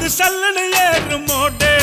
அது சல்லுன்னு ஏறும் மோடு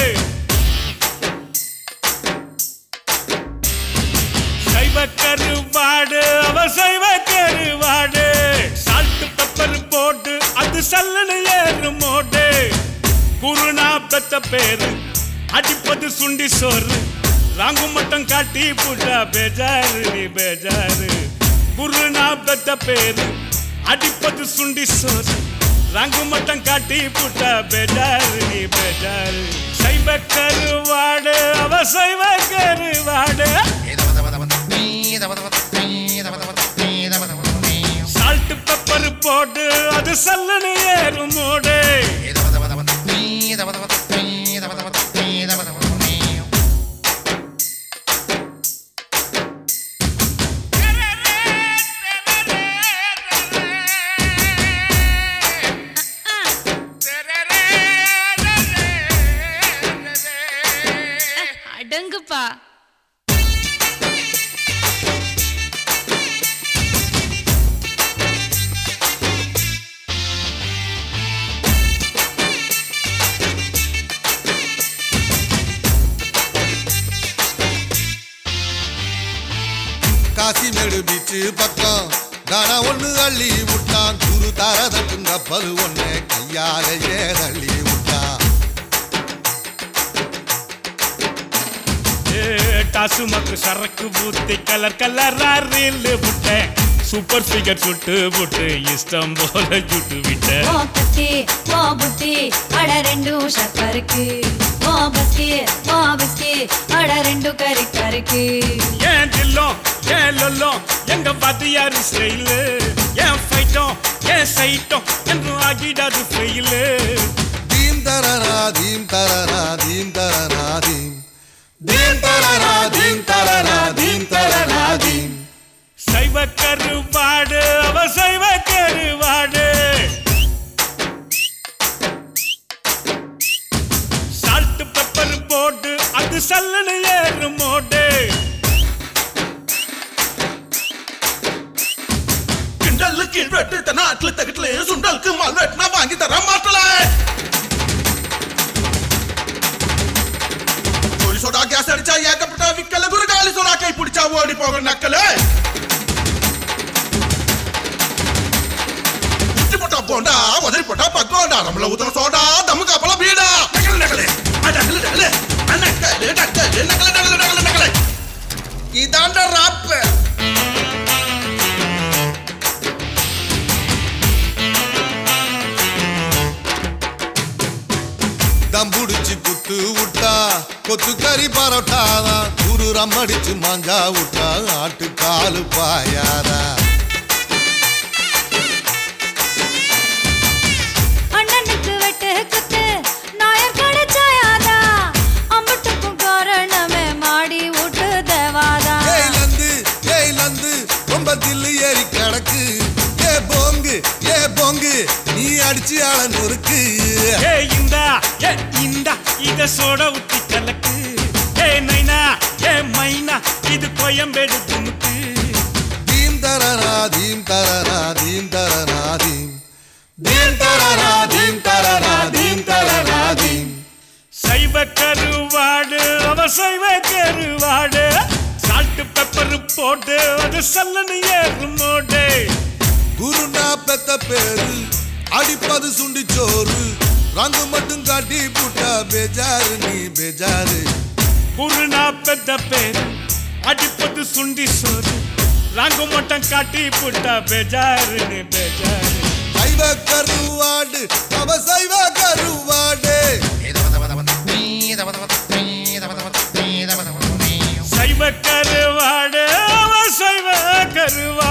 சைவ கருவாடு அவ சைவ கருவாடு சால்ட் பெப்பர் போட்டு அது சல்லுன்னு ஏறும் மோடு குருனா பெத்த பேரு அடிப்பது சுண்டி சோறு ராங்கு மட்டும் காட்டி புட்டா பேஜாரு நீ பேஜாரு குருனா பெத்த பேரு அடிப்பது சுண்டி சோறு ராங்கு மட்டும் காட்டி புட்டா பேஜாரு நீ பேஜாரு சைவ கருவாடு அவ சைவ கருவாடு சால்ட் பெப்பர் போட்டு அது சல்லுன்னு ஏறும் மோடு அடங்குப்பா காசிமேடு பீச்சு பக்கம் தானா ஒண்ணு அள்ளி விட்டான் குரு தாரதட்டும் கப்பல் ஒண்ணு கையாலேயே தள்ளி விட்டான் டாசுமக்கு சரக்கு பூத்தி கலர் கலரா ரீல் விட்டேன் சூப்பர் ஃபிகர் சுட்டு புட்டு இஷ்டம் போல சுட்டு விட்டேன் ஓ கத்தி ஓ புத்தி அட ரெண்டு ஷக்கருக்கு ஓ பஸ்கி ஓ பிஸ்கி அட ரெண்டு கறி கருக்கு ஏன் தில்லம் ஏன் லொல்லம் எங்க வாத்தியாரு ஸ்டைலு ஏன் ஃபைட்டம் ஏன் சைட்டம் என்றும் ஆகிடாது ஃபெயிலு தீம் தரனா தீம் தரனா தீம் தரனா தீம் தீம் தரனா தீம் தரனா தீம் தரனா தீம் சைவ கருவாடு அவ சைவ கருவாடு சால்ட் பெப்பர் போட்டு அது சல்லுன்னு ஏறும் மோடு கிண்டல்லு கீழ் வெட்டு நாட்டுல தகட்டுல சுண்டலுக்கு மால் வெட்டினா வாங்கி தர மாட்டல கோழி சோடா கேஸ் அடிச்சா ஏகப்பட்ட விக்கல குருகாலி சோடா கை பிடிச்சா ஓடி போக நக்கல உச்சி போட்டா போண்டா உதறி போட்டா பக்கோண்டா நம்மள ஊத்துற சோடா தம்மு காப்பல பீடா நக்கல நக்கல நக்கல நக்கல நக்கல நக்கல நக்கல நக்கல நக்கல நக்கல இதாண்ட ராப்பு தம் புடிச்சு குத்து விட்டா கொத்து கறி பரோட்டாதான் குரு ரம்மடிச்சு மாஞ்சா விட்டா ஆட்டு காலு பாயாதா அண்ணனுக்கு வெட்டு குத்து நாயர் கிடைச்சாயாதா அம்பட்டுக்கும் காரணமே மாடி விட்டு தேவாதா ஏய்லந்து ஏய்லந்து ரொம்ப தில்லு ஏறி கிடக்கு ஏ போங்கு ஏ போங்கு நீ அடிச்சு ஆள நொறுக்கு ஏ இந்தா ஏ இந்தா இத சோட ஊத்தி கலக்கு ஏ நைனா ஏ மைனா இது கோயம்பேடு துணுக்கு தீம் தரனா தீம் தரனா தீம் தரனா தீம் தீம் தரனா தீம் தரனா தீம் தரனா தீம் சைவ கருவாடு அவ சைவ கருவாடு சால்ட் பெப்பர் போட்டு அது சல்லனு ஏறும் மோடு குருனா பெத்த பேரு அடிப்பது சுண்டி சோறு ரங்கு மட்டும் காட்டி புட்டா பேஜாரு நீ பேஜாரு குருனா பெத்த பேரு அடிப்பது சுண்டி சோறு ராங்கு மட்டும் காட்டி புட்டா பேஜாருன்னு பேஜாரு சைவ கருவாடு அவ சைவ கருவாடு சைவ கருவாடு அவ சைவ கருவாடு